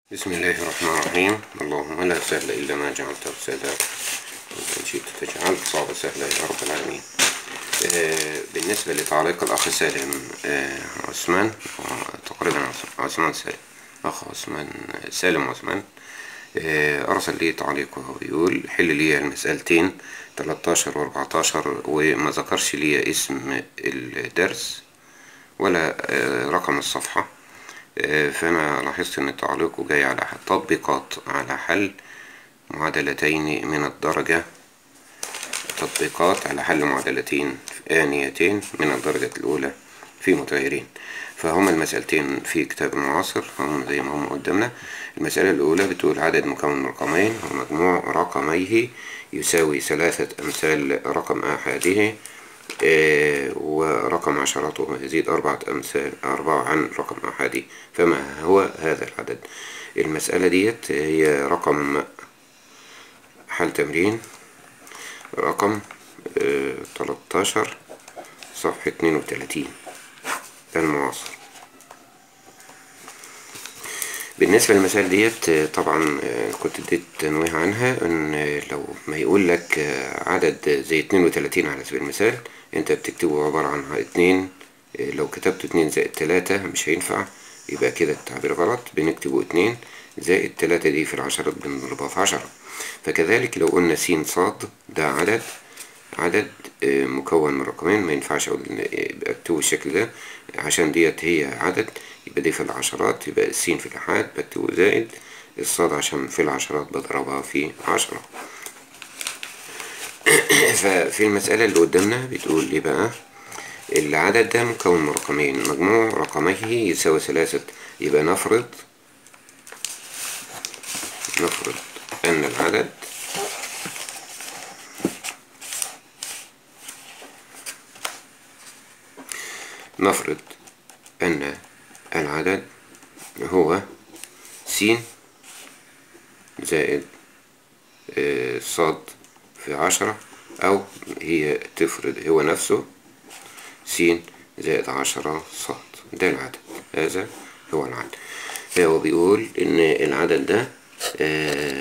بسم الله الرحمن الرحيم اللهم لا سهل إلا ما جعلته سهلا وإن شئت تجعل صعب سهلا يا رب العالمين آه، بالنسبة لتعليق الأخ سالم آه، عثمان آه، تقريبا عث- عثمان سالم أخ عثمان سالم عثمان آه، أرسل لي تعليق وهو بيقول حل لي المسألتين 13 و 14 وما ذكرش لي اسم الدرس ولا آه، رقم الصفحة آه، فأنا لاحظت إن تعليقه جاي على ح- تطبيقات على حل معادلتين من الدرجة تطبيقات على حل معادلتين آنيتين من الدرجة الأولى في متغيرين فهما المسألتين في كتاب المعاصر هم زي ما هم قدامنا المسألة الأولى بتقول عدد مكون من رقمين ومجموع رقميه يساوي ثلاثة أمثال رقم آحاده آه، ورقم عشراته يزيد أربعة أمثال أربعة عن رقم آحادي فما هو هذا العدد المسألة ديت هي رقم حل تمرين رقم آه، 13 صفحة 32 المعاصر بالنسبة للمسائل ديت آه، طبعا آه، كنت اديت تنويه عنها ان آه، لو ما يقول لك آه، عدد زي 32 على سبيل المثال انت بتكتبه عبارة عن اتنين آه، لو كتبت اتنين زائد تلاتة مش هينفع يبقى كده التعبير غلط بنكتبه اتنين زائد تلاتة دي في العشرات بنضربها في عشرة فكذلك لو قلنا س صاد ده عدد عدد آه، مكون من رقمين ما ينفعش اقول إن- يبقى اكتبه بالشكل ده عشان ديت هي عدد يبقى دي في العشرات يبقى السين في الآحاد بكتبه زائد الصاد عشان في العشرات بضربها في عشرة ففي المسألة اللي قدامنا بتقول ايه بقى العدد ده مكون من رقمين مجموع رقميه يساوي ثلاثة يبقى نفرض نفرض أن العدد نفرض أن العدد هو س زائد آه، صاد في عشرة أو هي تفرض هو نفسه س زائد عشرة صاد ده العدد هذا هو العدد فهو بيقول إن العدد ده آه،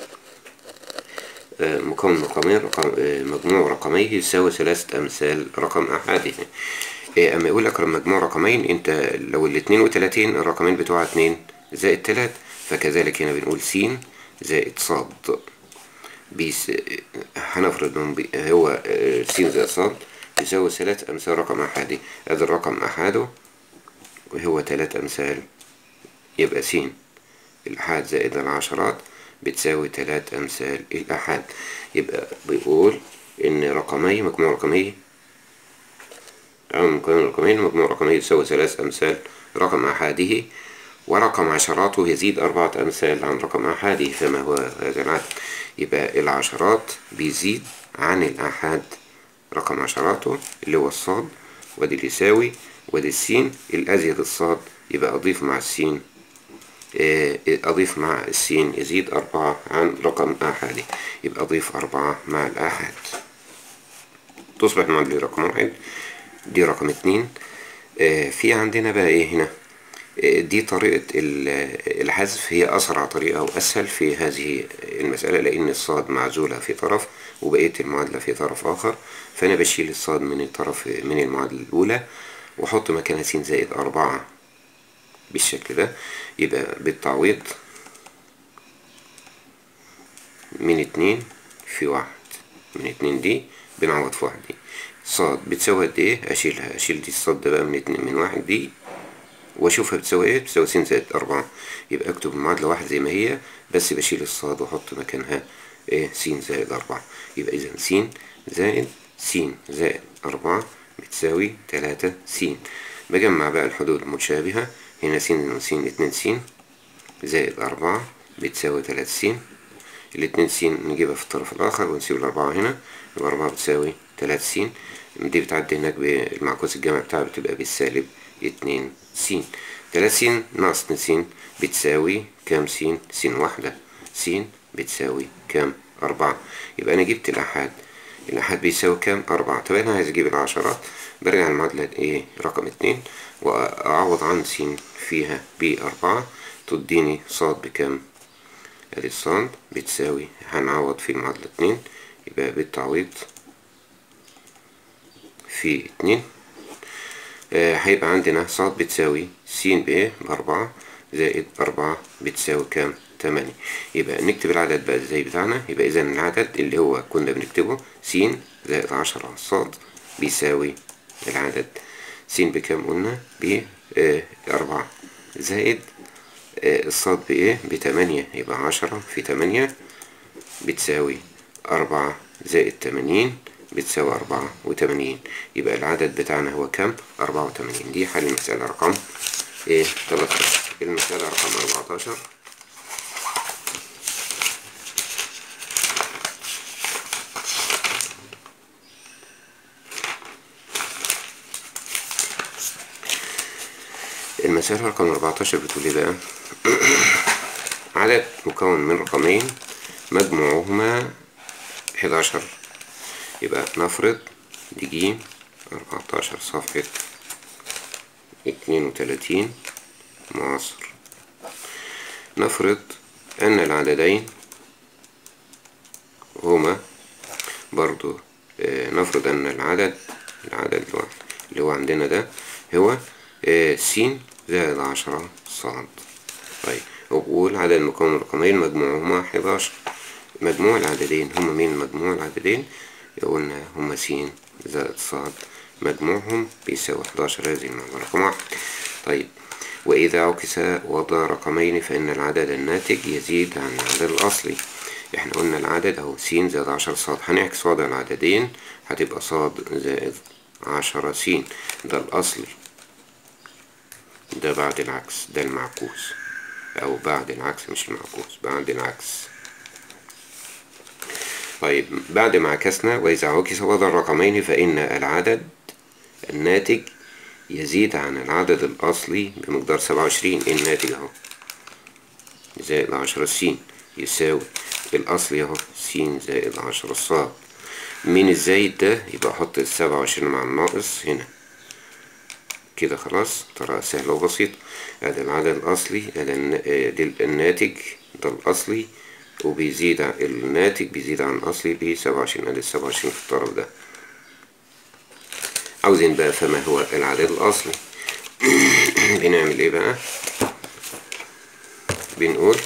آه، مكون من رقمين رقم آه، مجموع رقميه يساوي ثلاثة أمثال رقم أحده آه، أما يقول لك مجموع رقمين أنت لو الاتنين وتلاتين الرقمين بتوعها اتنين زائد تلات فكذلك هنا بنقول س زائد صاد بيس هنفرض إنهم بي- هو آه، س زائد صاد يساوي ثلاث أمثال رقم أحادي هذا الرقم أحاده وهو تلات أمثال يبقى س الأحاد زائد العشرات بتساوي تلات أمثال الأحاد يبقى بيقول إن رقمي مجموع رقمي أو مكون رقمين مجموع رقمي يساوي ثلاث أمثال رقم أحاده ورقم عشراته يزيد أربعة أمثال عن رقم أحاده فما هو هذا العدد يبقى العشرات بيزيد عن الأحاد رقم عشراته اللي هو الصاد ودي اللي يساوي ودي السين الأزيد الصاد يبقى أضيف مع السين آه، أضيف مع السين يزيد أربعة عن رقم آحادي يبقى أضيف أربعة مع الآحاد تصبح معادلة رقم واحد دي رقم اتنين آه، في عندنا بقى ايه هنا آه، دي طريقة ال- الحذف هي أسرع طريقة وأسهل في هذه المسألة لأن الصاد معزولة في طرف وبقية المعادلة في طرف آخر فأنا بشيل الصاد من الطرف من المعادلة الأولى وأحط مكانها س زائد أربعة بالشكل ده يبقى بالتعويض من اتنين في واحد من اتنين دي بنعوض في واحد دي صاد بتساوي قد ايه اشيلها اشيل دي الصاد ده بقى من اتنين من واحد دي واشوفها بتساوي ايه بتساوي س زائد أربعة يبقى اكتب المعادلة واحد زي ما هي بس بشيل الصاد واحط مكانها ايه س زائد أربعة يبقى اذا س زائد س زائد أربعة بتساوي تلاتة س بجمع بقى الحدود المتشابهة هنا س وس اتنين س زائد أربعة بتساوي تلاتة س الاتنين س نجيبها في الطرف الآخر ونسيب الأربعة هنا يبقى أربعة بتساوي تلاتة س دي بتعدي هناك بالمعكوس الجمع بتاعها بتبقى بالسالب اتنين س تلاتة س ناقص اتنين س بتساوي كام س س واحدة س بتساوي كام أربعة يبقى أنا جبت الأحاد الأحاد بيساوي كام أربعة طب أنا عايز أجيب العشرات برجع المعادلة إيه رقم اتنين وأعوض عن س فيها بأربعة تديني صاد بكام ادي الصاد بتساوي هنعوض في المعادلة اتنين يبقى بالتعويض في اتنين آه هيبقى عندنا صاد بتساوي س ب بأربعة زائد أربعة بتساوي كام تمانية يبقى نكتب العدد بقى ازاي بتاعنا يبقى إذا العدد اللي هو كنا بنكتبه س زائد عشرة على الصاد بيساوي العدد س بكام قلنا بأربعة زائد آه الصاد بإيه بتمانية يبقى عشرة في تمانية بتساوي أربعة زائد تمانين بتساوي أربعة وتمانين يبقى العدد بتاعنا هو كام أربعة وتمانين دي حل المسألة رقم إيه تلاتاشر المسألة رقم أربعتاشر المسألة رقم 14 بتقول ايه بقى عدد مكون من رقمين مجموعهما 11 يبقى نفرض دي جيم 14 صفحة 32 معاصر نفرض أن العددين هما برضو آه نفرض أن العدد العدد اللي هو عندنا ده هو آه س زائد عشرة صاد طيب وبقول عدد مكون من رقمين مجموعهما حداشر مجموع العددين هما مين مجموع العددين قلنا هما س زائد صاد مجموعهم بيساوي حداشر هذه المعادلة رقم واحد طيب وإذا عكس وضع رقمين فإن العدد الناتج يزيد عن العدد الأصلي احنا قلنا العدد اهو س زائد عشرة صاد هنعكس وضع العددين هتبقى صاد زائد عشرة س ده الأصلي ده بعد العكس ده المعكوس أو بعد العكس مش المعكوس بعد العكس طيب بعد ما عكسنا وإذا عكس وضع الرقمين فإن العدد الناتج يزيد عن العدد الأصلي بمقدار سبعة وعشرين الناتج أهو زائد عشرة س يساوي الأصلي أهو س زائد عشرة صاد من الزايد ده يبقى أحط السبعة وعشرين مع الناقص هنا كده خلاص طريقة سهلة وبسيطة ادي العدد الأصلي ادي الناتج ده الأصلي وبيزيد الناتج بيزيد عن الأصلي بسبعة وعشرين ادي السبعة وعشرين في الطرف ده عاوزين بقى فما هو العدد الأصلي بنعمل ايه بقى بنقول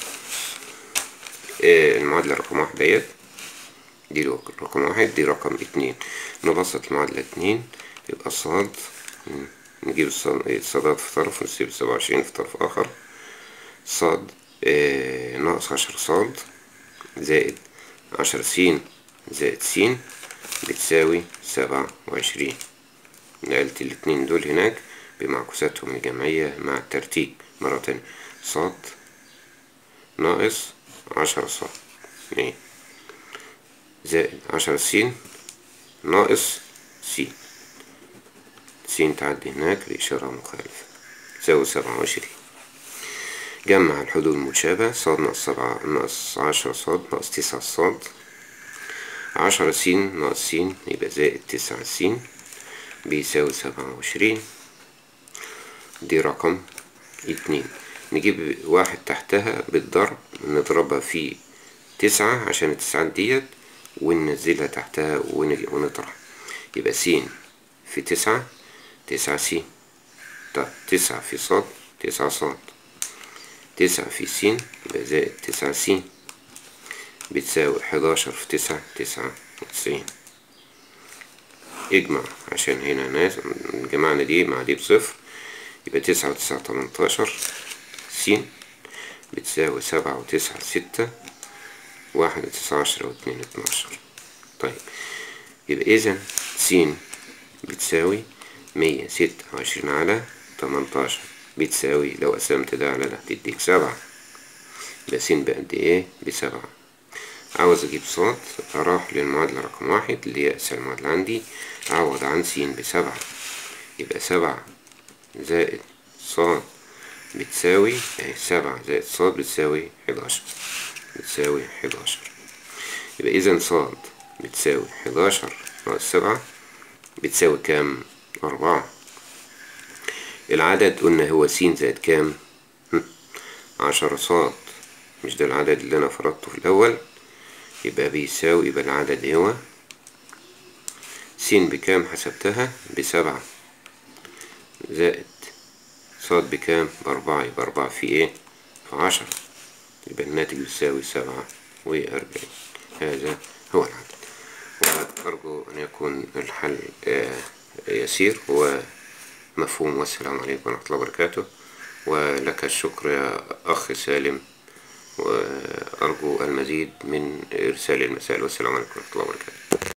إيه المعادلة رقم واحد ديت دي رقم واحد دي رقم اتنين نبسط المعادلة اتنين يبقى صاد نجيب الصادات في طرف ونسيب سبعة وعشرين في طرف آخر صاد آه ناقص عشر صاد زائد عشر س زائد س بتساوي سبعة وعشرين نقلت الاتنين دول هناك بمعكوساتهم الجمعية مع الترتيب مرة تانية صاد ناقص عشرة صاد ايه زائد عشرة س ناقص س س تعدي هناك بإشارة مخالفة تساوي سبعة وعشرين جمع الحدود المتشابهة صاد ناقص سبعة ناقص عشرة صاد ناقص تسعة صاد عشرة س ناقص س يبقى زائد تسعة س بيساوي سبعة وعشرين دي رقم اتنين نجيب واحد تحتها بالضرب نضربها في تسعة عشان التسعات ديت وننزلها تحتها ونطرح يبقى س في تسعة تسعة س طب تسعة في صاد تسعة صاد تسعة في س يبقى زائد تسعة س بتساوي حداشر في تسعة تسعة وتسعين اجمع عشان هنا ناس جمعنا دي مع دي بصفر يبقى تسعة وتسعة تمنتاشر س بتساوي سبعة وتسعة ستة واحد وتسعة عشرة واتنين اتناشر طيب يبقى إذا س بتساوي مية ستة وعشرين على تمنتاشر بتساوي لو قسمت ده على ده تديك سبعة يبقى س بقد ايه بسبعة عاوز اجيب صاد اروح للمعادلة رقم واحد اللي هي اسهل معادلة عندي اعوض عن س بسبعة يبقى سبعة زائد صاد بتساوي اهي سبعة زائد صاد بتساوي حداشر بتساوي حداشر يبقى اذا صاد بتساوي حداشر ناقص سبعة بتساوي كام أربعة العدد قلنا هو س زائد كام عشرة صاد مش ده العدد اللي أنا فرضته في الأول يبقى بيساوي يبقى العدد هو س بكام حسبتها بسبعة زائد صاد بكام بأربعة يبقى أربعة في إيه في عشرة يبقى الناتج بيساوي سبعة وأربعين هذا هو العدد وأرجو أن يكون الحل آه، يسير ومفهوم والسلام عليكم ورحمة الله وبركاته ولك الشكر يا أخ سالم وأرجو المزيد من إرسال المسائل والسلام عليكم ورحمة الله وبركاته